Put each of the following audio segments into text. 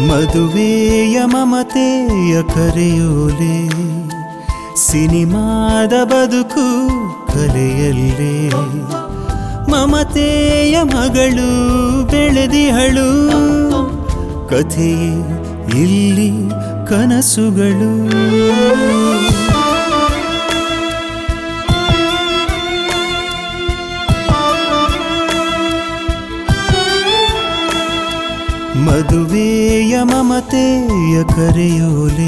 ಮದುವೆಯ ಮಮತೆಯ ಕರೆಯೋಲೆ ಸಿನಿಮಾದ ಬದುಕು ಕಲೆಯಲ್ಲೇ ಮಮತೆಯ ಮಗಳು ಬೆಳೆದಿಹಳು ಕಥೆಯೇ ಇಲ್ಲಿ ಕನಸುಗಳು ಮದುವೆಯ ಮಮತೆಯ ಕರೆಯೋಲೆ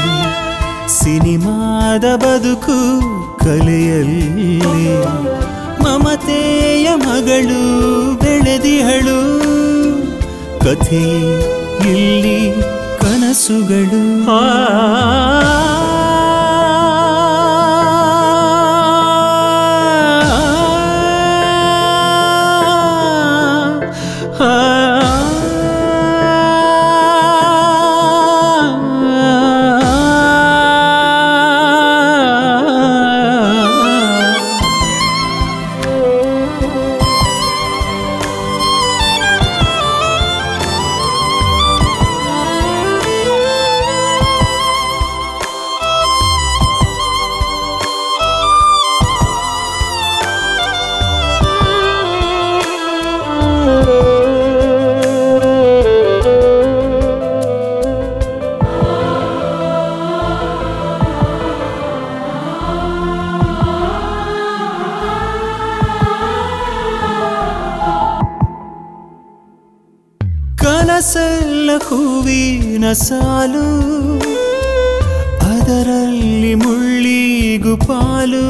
ಸಿನಿಮಾದ ಬದುಕು ಕಲೆಯಲ್ಲಿ ಮಮತೆಯ ಮಗಳು ಬೆಳೆದಿಹಳು ಕಥೆ ಇಲ್ಲಿ ಕನಸುಗಳು ಕನಸೆಲ್ಲ ಹೂವಿನ ಸಾಲು ಅದರಲ್ಲಿ ಮುಳ್ಳಿಗು ಪಾಲು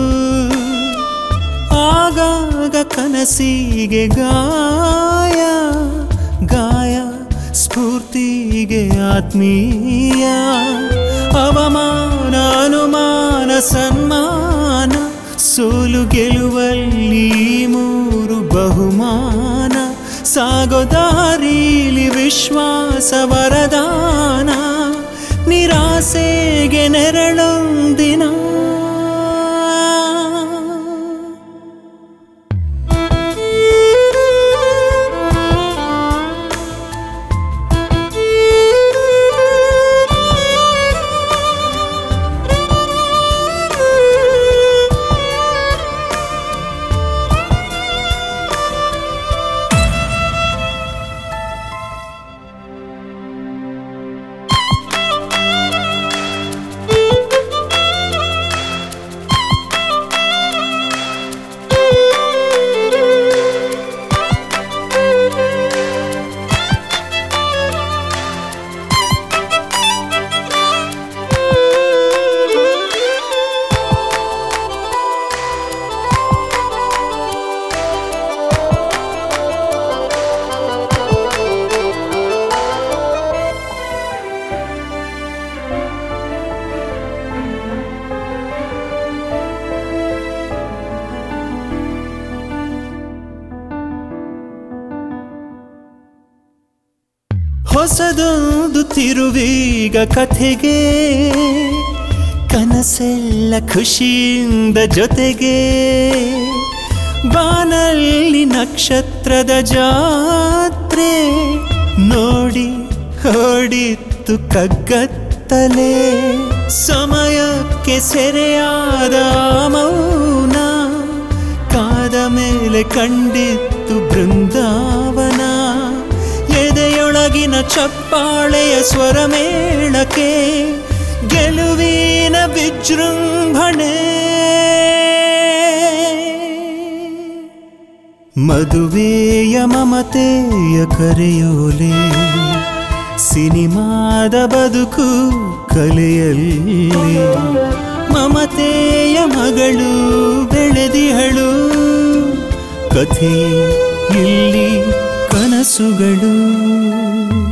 ಆಗಾಗ ಕನಸಿಗೆ ಗಾಯ ಗಾಯ ಸ್ಫೂರ್ತಿಗೆ ಆತ್ಮೀಯ ಅವಮಾನ ಅನುಮಾನ ಸನ್ಮಾನ ಸೋಲು ಗೆಲುವಲ್ಲಿ ಮೂರು ಬಹುಮಾನ ಸಾಗೋ ದಾರೀಲಿ ವಿಶ್ವಾಸ ವರದಾನ ನಿರಾಸೆಗೆ ನೆರಳೊಂದಿನ ಹೊಸದೊಂದು ತಿರುವೀಗ ಕಥೆಗೆ ಕನಸೆಲ್ಲ ಖುಷಿಯಿಂದ ಜೊತೆಗೆ ಬಾನಲ್ಲಿ ನಕ್ಷತ್ರದ ಜಾತ್ರೆ ನೋಡಿ ಓಡಿತ್ತು ಕಗ್ಗತ್ತಲೆ ಸಮಯಕ್ಕೆ ಸೆರೆಯಾದ ಮೌನ ಕಾದ ಮೇಲೆ ಕಂಡಿತ್ತು ಬೃಂದಾವನ ಎದೆಯೊಳಗಿನ ಚಪ್ಪಾಳೆಯ ಸ್ವರ ಮೇಳಕ್ಕೆ ಗೆಲುವಿನ ವಿಜೃಂಭಣೆ ಮದುವೆಯ ಮಮತೆಯ ಕರೆಯೋಲೆ ಸಿನಿಮಾದ ಬದುಕು ಕಲೆಯಲ್ಲಿ ಮಮತೆಯ ಮಗಳು ಬೆಳೆದಿಹಳು ಕಥೆ ಇಲ್ಲಿ ಕನಸುಗಳು